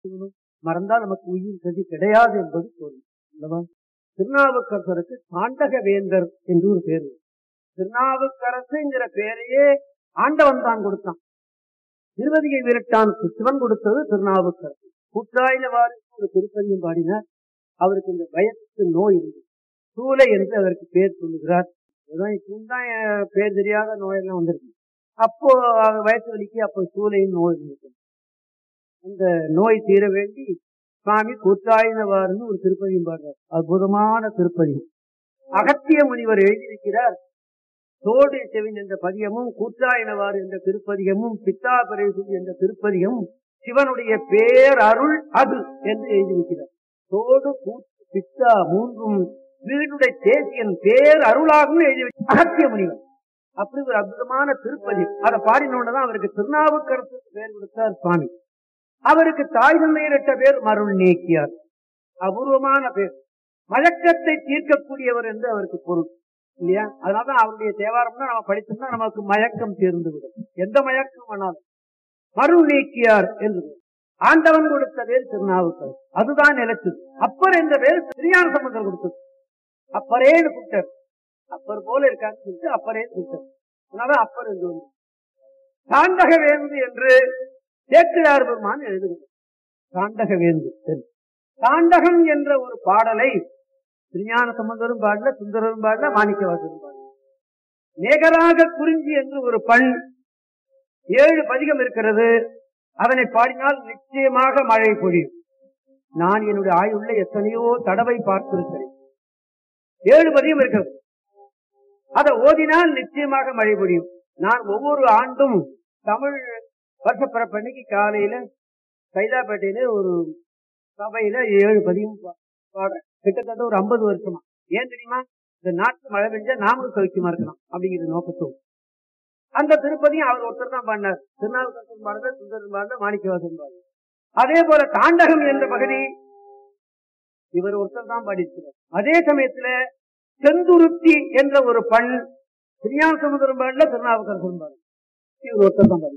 மறந்தால் நமக்கு உயிர் கதி கிடையாது என்பது பொருள் அல்லவா திருநாவுக்கரசருக்கு தாண்டக வேந்தர் என்று ஒரு பேர் உண்டு. திருநாவுக்கரசுங்கிற பேரையே ஆண்டவன் தான் கொடுத்தான் திருவதிகை விரட்டானுக்கு சிவன் கொடுத்தது திருநாவுக்கரசு கூட்டாயினவாறு ஒரு திருப்பதியும் பாடினார் அவருக்கு இந்த வயசு நோய் இருந்தது சூளை என்று அதற்கு பேர் சொல்லுகிறார் இதுதான் இப்பதான் அஹ், பேர் தெரியாத நோயெல்லாம் வந்திருக்கு அப்போ அவர் வயசு வலிக்கு அப்போ சூளையின் நோய் இருந்தது அந்த நோய் தீர வேண்டி சுவாமி கூத்தாயினவாறுன்னு ஒரு திருப்பதியும் பாடுறார் அற்புதமான திருப்பதியும் அகத்திய முனிவர் எழுதியிருக்கிறார் தோடு செவின் என்ற பதியமும் கூத்தாயினவாறு என்ற திருப்பதிகமும் பித்தாபரேசு என்ற திருப்பதிகமும் சிவனுடைய பேரருள் அது என்று எழுதியிருக்கிறார் தோடு கூத்து பித்தா மூன்றும் வீடுடைய தேசியன் பேர் அருளாகவும் எழுதி வச்ச- அகத்திய முனிவர் அப்படி ஒரு அற்புதமான திருப்பதி அதை பாடினோடதான் அவருக்கு திருநாவுக்கரசு பேர் கொடுத்தார் சுவாமி அவருக்கு தாய் தந்தையரிட்ட பேர் மருள் நீக்கியார் அபூர்வமான பேர் மயக்கத்தை தீர்க்கக்கூடியவர் என்று அவருக்கு பொருள் இல்லையா அதனாலதான் அவருடைய தேவாரம்னா நம்ம படித்தோம்னா நமக்கு மயக்கம் தீர்ந்து விடும் எந்த மயக்கம் வேணாலும் மருள் நீக்கியார் என்று ஆண்டவன் கொடுத்த பேர் திருநாவுக்கர் அதுதான் நிலைச்சது அப்பர் என்ற பேர் திருஞான சம்பந்தர் கொடுத்தது அப்பரேன்னு கூப்பிட்டார் அப்பர் போல இருக்காருன்னு சொல்லிட்டு அப்பரே கூப்பிட்டார் அதனால அப்பர் என்று வந்து தாண்டக வேந்து என்று சேக்கிழார் பெருமான் எழுதுகிறார் தாண்டக வேந்து என்று. தாண்டகம் என்ற ஒரு பாடலை திருஞான சம்பந்தரும் பாடல சுந்தரரும் பாடல மாணிக்கவாசரும் பாடல நேகராக குறிஞ்சி என்று ஒரு பண் ஏழு பதிகம் இருக்கிறது அதனை பாடினால் நிச்சயமாக மழை பொழியும் நான் என்னுடைய ஆயுள்ள எத்தனையோ தடவை பார்த்திருக்கிறேன் ஏழு பதிகம் இருக்கிறது அதை ஓதினால் நிச்சயமாக மழை பொழியும் நான் ஒவ்வொரு ஆண்டும் தமிழ் வருஷப்பிறப்பன்னைக்கு காலையில சைதாப்பேட்டையில ஒரு சபையில ஏழு பதிகம் பா- பாடுறேன் கிட்டத்தட்ட ஒரு ஐம்பது வருஷமா ஏன் தெரியுமா இந்த நாட்டு மழை பெஞ்சா நாமளும் சௌக்கியமா இருக்கலாம் அப்படிங்கிற நோக்கத்தோடு அந்த திருப்பதியும் அவர் ஒருத்தர் தான் பாடினார் திருநாவுக்கரசன் பாடல சுந்தரன் பாடல மாணிக்கவாசன் பாடல அதே போல தாண்டகம் என்ற பகுதி இவர் ஒருத்தர் தான் பாடியிருக்கிறார் அதே சமயத்துல செந்துருத்தி என்ற ஒரு பண் திருஞான சமுதிரம் பாடல திருநாவுக்கரசன் பாடல இவர் ஒருத்தர் தான் பாடி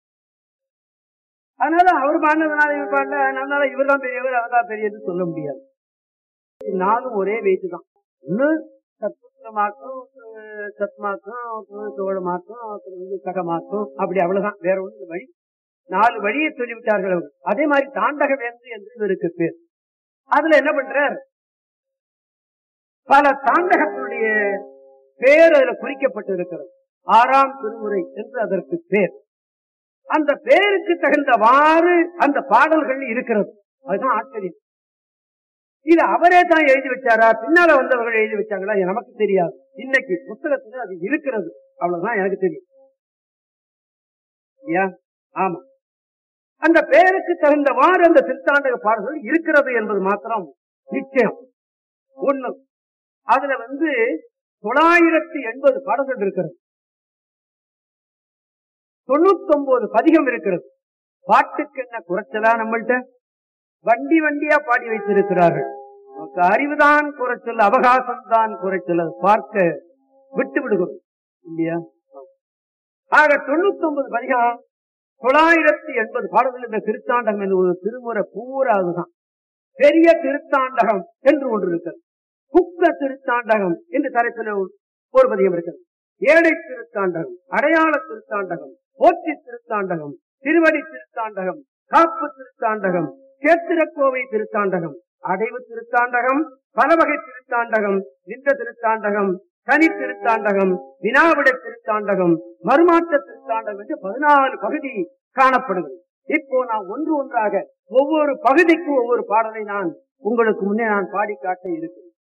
அதனால அவர் பாடினதுனால இவர் பாடல அதனால இவர் தான் பெரியவர் அவர் தான் பெரியது சொல்ல முடியாது நாலும் ஒரே வெயிட்டு தான் ஒண்ணு சத்புத்திரமாக்கும் சத்மாக்கும் தோழமாக்கும் அப்புறம் வந்து சகமாக்கும் அப்படி அவ்வளவுதான் வேற ஒண்ணு வழி நாலு வழியை சொல்லிவிட்டார்கள் அவர் அதே மாதிரி தாண்டக வேந்து என்று இவருக்கு பேர் அதுல என்ன பண்றார் பல தாண்டகத்தினுடைய பேர் அதுல குறிக்கப்பட்டு இருக்கிறது ஆறாம் திருமுறை என்று அதற்கு பேர் அந்த பேருக்கு தகுந்தவாறு அந்த பாடல்கள் இருக்கிறது அதுதான் ஆச்சரியம் இது அவரே தான் எழுதி வச்சாரா பின்னால வந்தவர்கள் எழுதி வச்சாங்களா இது நமக்கு தெரியாது இன்னைக்கு புத்தகத்துல அது இருக்கிறது அவ்வளவுதான் எனக்கு தெரியும் ஐயா ஆமா அந்த பெயருக்கு தகுந்தவாறு அந்த திருத்தாண்டக பாடல்கள் இருக்கிறது என்பது மாத்திரம் நிச்சயம் ஒண்ணு அதுல வந்து தொள்ளாயிரத்தி எண்பது பாடல்கள் இருக்கிறது தொண்ணூத்தி ஒன்பது பதிகம் இருக்கிறது பாட்டுக்கு என்ன குறைச்சலா நம்மள்ட்ட வண்டி வண்டியா பாடி வைத்திருக்கிறார்கள் நமக்கு அறிவுதான் குறைச்சல் அவகாசம் தான் குறைச்சல் அதை பார்க்க விட்டு விடுகிறோம் இல்லையா ஆக தொண்ணூத்தி ஒன்பது பதிகம் தொள்ளாயிரத்தி எண்பது பாடல்கள் இந்த திருத்தாண்டகம் என்று ஒரு திருமுறை பூரா அதுதான் பெரிய திருத்தாண்டகம் என்று ஒன்று இருக்கிறது குக்க திருத்தாண்டகம் என்று தலைப்பில் ஒரு பதிகம் இருக்கிறது ஏழை திருத்தாண்டகம் அடையாள திருத்தாண்டகம் போற்றி திருத்தாண்டகம் திருவடி திருத்தாண்டகம் காப்பு திருத்தாண்டகம் கேத்திரக்கோவை திருத்தாண்டகம் அடைவு திருத்தாண்டகம் பலவகை திருத்தாண்டகம் நின்ற திருத்தாண்டகம் தனி திருத்தாண்டகம் வினாவிட திருத்தாண்டகம் மறுமாற்ற திருத்தாண்டகம் என்று பதினாலு பகுதி காணப்படுகிறது இப்போ நான் ஒன்று ஒன்றாக ஒவ்வொரு பகுதிக்கும் ஒவ்வொரு பாடலை நான் உங்களுக்கு முன்னே நான் பாடி காட்ட இருக்கிறேன்